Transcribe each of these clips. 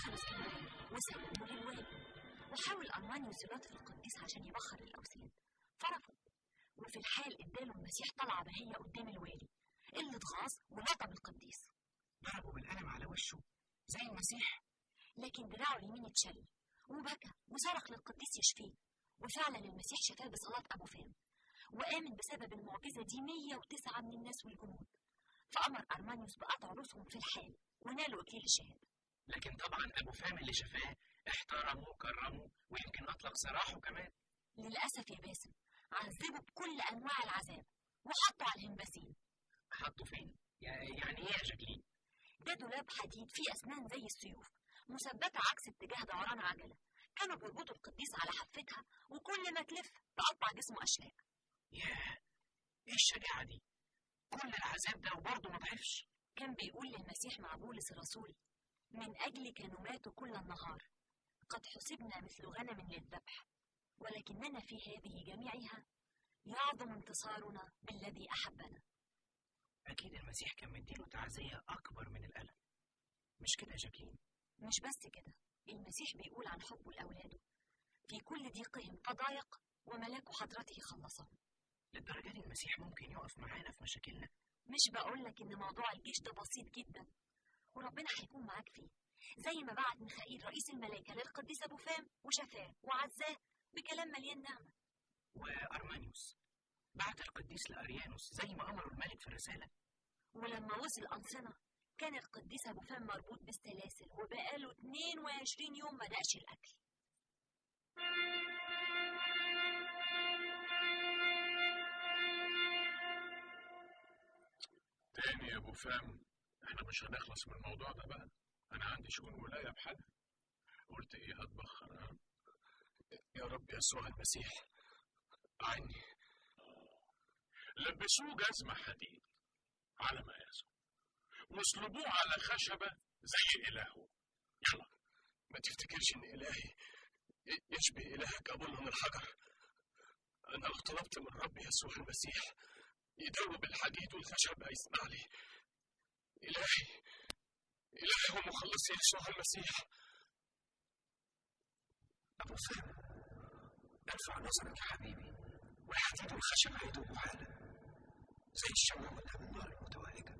دخلوا اسكندرية وسلموا للوالي وحاول أرمانيوس يلاطف القديس عشان يبخر الأوثان فرفض وفي الحال اداله المسيح طلعة بهية قدام الوالي اللي اتغاظ ولطم القديس ضربه بالقلم على وشه زي المسيح لكن دراعه اليمين اتشل وبكى وصرخ للقديس يشفيه وفعلا المسيح شفاه بصلاة أبو فام وآمن بسبب المعجزة دي 109 من الناس والجنود فأمر أرمانيوس بقطع رؤوسهم في الحال ونالوا إكليل الشهادة لكن طبعا ابو فهم اللي شفاه احترمه وكرمه ويمكن اطلق سراحه كمان للأسف يا باسم عذبوا بكل أنواع العذاب وحطوا على الهمباسين حطه فين يع- يعني ايه يا جاكلين ده دولاب حديد فيه أسنان زي السيوف مثبتة عكس اتجاه دوران عجلة كانوا بيربطوا القديس على حفتها وكل ما تلف تقطع جسمه أشلاء ياه ايه الشجاعه دي كل العذاب ده وبرضه ما ضعفش كان بيقول للمسيح مع بولس الرسول من أجل كانوا ماتوا كل النهار قد حسبنا مثل غنم للذبح ولكننا في هذه جميعها يعظم انتصارنا بالذي أحبنا اكيد المسيح كان مديله تعزيه اكبر من الالم مش كده يا جاكلين مش بس كده المسيح بيقول عن حبه لأولاده في كل ضيقهم تضايق وملاك حضرته خلصهم للدرجه دي المسيح ممكن يقف معانا في مشاكلنا مش بقولك إن موضوع الجيش ده بسيط جدا وربنا هيكون معاك فيه زي ما بعت ميخائيل رئيس الملائكة للقديس أبو فام وشفاه وعزاه بكلام مليان نعمة وارمانيوس بعت القديس لاريانوس زي ما امره الملك في الرساله ولما وصل أنصنة كان القديس أبو فام مربوط بالسلاسل وبقاله 22 يوم ما دقش الأكل تاني يا ابو فهم احنا مش هنخلص من الموضوع ده بقى انا عندي شؤون ولايه بحالها قلت ايه هتبخر ها يا رب يسوع المسيح عني لبسوه جزمة حديد على مقاسه واصلبوه على خشبة زي إلهه يلا ما تفتكرش ان الهي ي- يشبه الهك ابونا من الحجر انا لو طلبت من رب يسوع المسيح يدوب الحديد والخشب هيسمع لي الهي الهي ومخلصي يسوع المسيح ابو فهم ارفع نظرك يا حبيبي والحديد والخشب هيدوبوا حالا زي الشمع قدام النار المتوهجه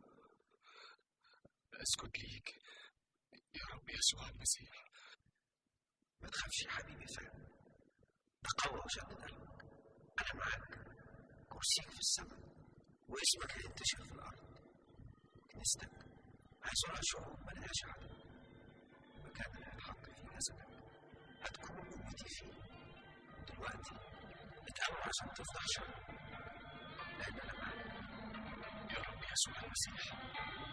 اسكت ليك يا رب يسوع المسيح ما تخافش يا حبيبي فهم تقوى وشد قلبك انا معاك كرسيك في السماء واسمك هينتشر في الارض كنيستك هيزورها شعوب ملهاش عدد المكان اللي هيتحط فيه جسدك هتكون امتي فيه دلوقتي اتقوى عشان تفضح شر لان انا معاك يا رب يسوع المسيح